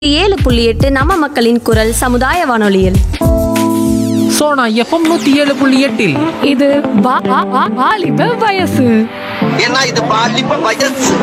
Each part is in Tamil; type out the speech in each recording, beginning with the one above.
ஏழு புள்ளி எட்டு நம்ம மக்களின் குரல் சமுதாய வானொலியில் சோனா எஃப்எம் நூத்தி ஏழு புள்ளி எட்டில் இது வா- வா- வா- வாலிப வயசு ஏன்னா இது பாலிப்ப வயசு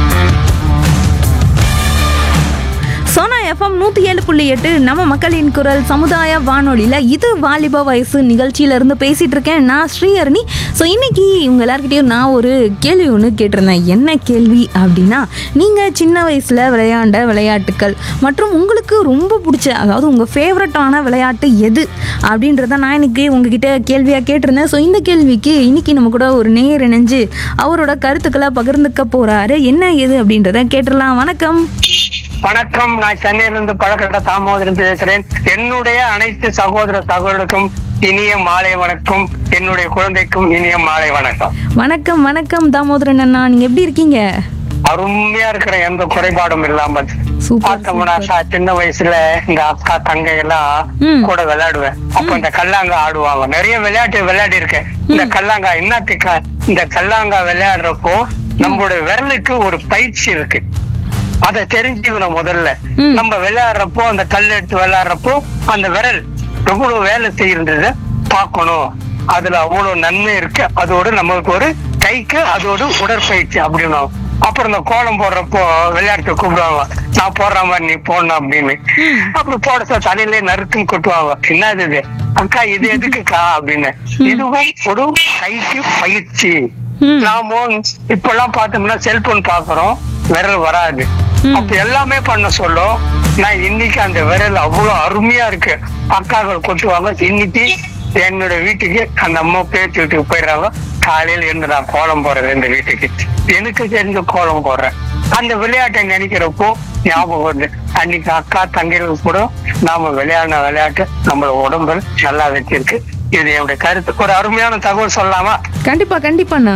சோனா எஃப்எம் நூற்றி ஏழு புள்ளி எட்டு நம்ம மக்களின் குரல் சமுதாய வானொலியில் இது வாலிப வயசு நிகழ்ச்சியிலேருந்து பேசிகிட்டு இருக்கேன் நான் ஸ்ரீஹரணி ஸோ இன்னைக்கு உங்கள் எல்லாருக்கிட்டையும் நான் ஒரு கேள்வி ஒன்று கேட்டிருந்தேன் என்ன கேள்வி அப்படின்னா நீங்கள் சின்ன வயசில் விளையாண்ட விளையாட்டுக்கள் மற்றும் உங்களுக்கு ரொம்ப பிடிச்ச அதாவது உங்கள் ஃபேவரட்டான விளையாட்டு எது அப்படின்றத நான் இன்னைக்கு உங்ககிட்ட கேள்வியாக கேட்டிருந்தேன் ஸோ இந்த கேள்விக்கு இன்னைக்கு நம்ம கூட ஒரு நேர் இணைஞ்சு அவரோட கருத்துக்களை பகிர்ந்துக்க போகிறாரு என்ன எது அப்படின்றத கேட்டுடலாம் வணக்கம் வணக்கம் நான் சென்னையிலிருந்து பழக்கட்ட தாமோதரன் பேசுறேன் என்னுடைய அனைத்து சகோதர சகோதரருக்கும் இனிய மாலை வணக்கம் என்னுடைய குழந்தைக்கும் இனிய மாலை வணக்கம் வணக்கம் வணக்கம் தாமோதரன் அண்ணா நீங்க எப்படி இருக்கீங்க அருமையா இருக்கிற எந்த குறைபாடும் இல்லாமல் சூப்பர், பார்த்தோம்னா சா- சின்ன வயசுல இந்த அக்கா தங்கை எல்லாம் ம். கூட விளையாடுவேன் அப்ப இந்த கல்லாங்கா ஆடுவாங்க நிறைய விளையாட்டு விளையாடி இருக்கேன் இந்த கல்லாங்கா என்னத்துக்கா இந்த கல்லாங்கா விளையாடுறப்போ நம்மளுடைய விரலுக்கு ஒரு பயிற்சி இருக்கு அதை தெரிஞ்சுக்கணும் முதல்ல ம். நம்ம விளையாடுறப்போ அந்த கல் எடுத்து விளையாடுறப்போ அந்த விரல் எவ்வளவு வேலை செய்யறத பார்க்கணும் அதுல அவ்வளவு நன்மை இருக்கு அதோட நம்மளுக்கு ஒரு கைக்கு அதோட உடற்பயிற்சி அப்படின்னு அப்புறம் இந்த கோலம் போடுறப்போ விளையாட்டு கூப்பிடுவாங்க நான் போடுற மாதிரி நீ போடணும் அப்படின்னு அப்படி போட சொல்ல தலையிலே நறுக்குன்னு கொட்டுவாங்க என்னது இது அக்கா இது எதுக்குக்கா அப்படின்னு இதுவும் ஒரு கைக்கு பயிற்சி ம். நாம இப்பெல்லாம் பார்த்தோம்னா செல்போன் பாக்குறோம் விரல் வராது அப்ப எல்லாமே பண்ண சொல்லும் நான் இன்னைக்கு அந்த விரல் அவ்வளவு அருமையா இருக்கு அக்காக்கள் கொட்டுவாங்க இன்னைக்கு என்னோட வீட்டுக்கு அந்த அம்மா பேச்சு வீட்டுக்கு போயிடுறாங்க காலையில இருந்து நான் கோலம் போடுறேன் இந்த வீட்டுக்கு எனக்கு தெரிஞ்ச கோலம் போடுறேன் அந்த விளையாட்டை நினைக்கிறப்போ ஞாபகம் வருது அன்னைக்கு அக்கா தங்கைகள் கூட நாம விளையாடின விளையாட்டு நம்மள உடம்புல நல்லா வச்சிருக்கு இது என்னுடைய கருத்து ஒரு அருமையான தகவல் சொல்லலாமா கண்டிப்பா கண்டிப்பாண்ணா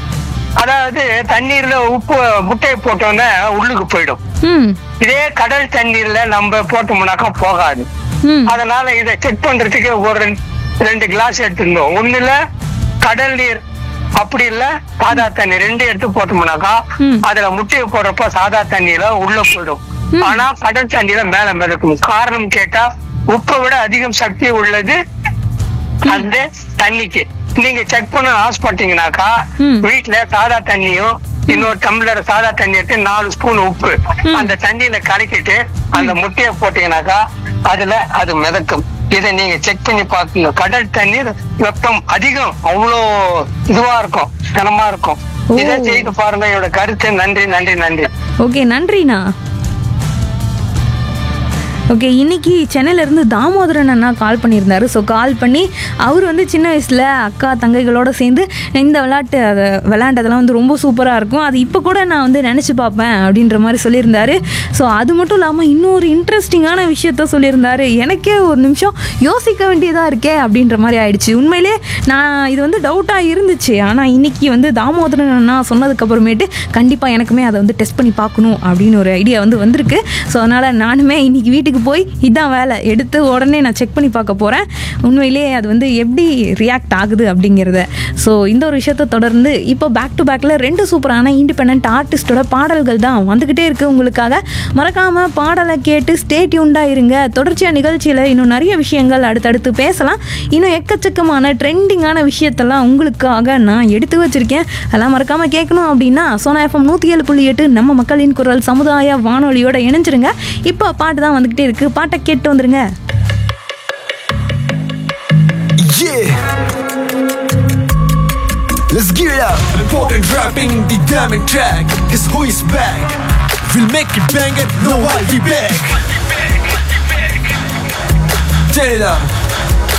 அதாவது தண்ணீர்ல உப்பு முட்டையை போட்டோன்னே உள்ளுக்கு போயிடும் ம் இதே கடல் தண்ணீர்ல நம்ம போட்டோம்னாக்கா போகாது ம் அதனால இதை செக் பண்றதுக்கு ஒரு ரெண்டு- ரெண்டு கிளாஸ் எடுத்துருந்தோம் ஒண்ணுல கடல் நீர் அப்படி இல்ல சாதா தண்ணி ரெண்டு எடுத்து போட்டோம்னாக்கா ம். அதுல முட்டையை போடுறப்ப சாதா தண்ணியில உள்ள போயிடும் ஆனா கடல் தண்ணியில மேல மிதக்கும் காரணம் கேட்டா உப்பை விட அதிகம் சக்தி உள்ளது அந்த தண்ணிக்கு நீங்க செக் பண்ண ஆசைப்பட்டீங்கன்னாக்கா ம். வீட்டுல சாதா தண்ணியும் இன்னொரு டம்ளர் சாதா தண்ணி எடுத்து நாலு ஸ்பூன் உப்பு அந்த தண்ணியில கலக்கிட்டு அந்த முட்டையை போட்டீங்கன்னாக்கா அதுல அது மிதக்கும் இதை நீங்க செக் பண்ணி பாக்குங்க கடல் தண்ணீர் வெப்பம் அதிகம் அவ்வளோ இதுவா இருக்கும் கனமா இருக்கும் ஓ. இதை செய்து பாருங்க என்னோட கருத்து நன்றி நன்றி நன்றி ஓகே நன்றிண்ணா ஓகே இன்னைக்கு சென்னையிலேருந்து தாமோதரன் அண்ணா கால் பண்ணியிருந்தாரு ஸோ கால் பண்ணி அவர் வந்து சின்ன வயசில் அக்கா தங்கைகளோட சேர்ந்து இந்த விளையாட்டு அதை விளையாண்டதெல்லாம் வந்து ரொம்ப சூப்பராக இருக்கும் அது இப்போ கூட நான் வந்து நினச்சி பார்ப்பேன் அப்படின்ற மாதிரி சொல்லியிருந்தாரு ஸோ அது மட்டும் இல்லாமல் இன்னொரு இன்ட்ரெஸ்டிங்கான விஷயத்த சொல்லியிருந்தாரு எனக்கே ஒரு நிமிஷம் யோசிக்க வேண்டியதாக இருக்கே அப்படின்ற மாதிரி ஆயிடுச்சு உண்மையிலே நான் இது வந்து டவுட்டாக இருந்துச்சு ஆனால் இன்னைக்கு வந்து தாமோதரன் அண்ணா சொன்னதுக்கப்புறமேட்டு கண்டிப்பாக எனக்குமே அதை வந்து டெஸ்ட் பண்ணி பார்க்கணும் அப்படின்னு ஒரு ஐடியா வந்து வந்திருக்கு ஸோ அதனால் நானுமே இன்னைக்கு வீட்டுக்கு போய் இதான் வேலை எடுத்து உடனே நான் செக் பண்ணி பார்க்க போகிறேன் உண்மையிலேயே அது வந்து எப்படி ரியாக்ட் ஆகுது அப்படிங்கிறத ஸோ இந்த ஒரு விஷயத்தை தொடர்ந்து இப்போ பேக் டு பேக்கில் ரெண்டு சூப்பரான இண்டிபெண்ட் ஆர்டிஸ்டோட பாடல்கள் தான் வந்துக்கிட்டே இருக்குது உங்களுக்காக மறக்காமல் பாடலை கேட்டு ஸ்டே டியூண்டாக இருங்க தொடர்ச்சியாக நிகழ்ச்சியில் இன்னும் நிறைய விஷயங்கள் அடுத்தடுத்து பேசலாம் இன்னும் எக்கச்சக்கமான ட்ரெண்டிங்கான விஷயத்தெல்லாம் உங்களுக்காக நான் எடுத்து வச்சிருக்கேன் அதெல்லாம் மறக்காமல் கேட்கணும் அப்படின்னா சோனா எஃப்எம் நூற்றி ஏழு புள்ளி எட்டு நம்ம மக்களின் குரல் சமுதாய வானொலியோட இணைஞ்சிருங்க இப்போ பாட்டு தான் வந்துக்கிட்டே இருக்குது பாட்டை கேட்டு வந்துருங்க Yeah. Let's get it up. Important rapping the diamond track. Cause who is back? We'll make it bang it, no I'll be back. Turn it up.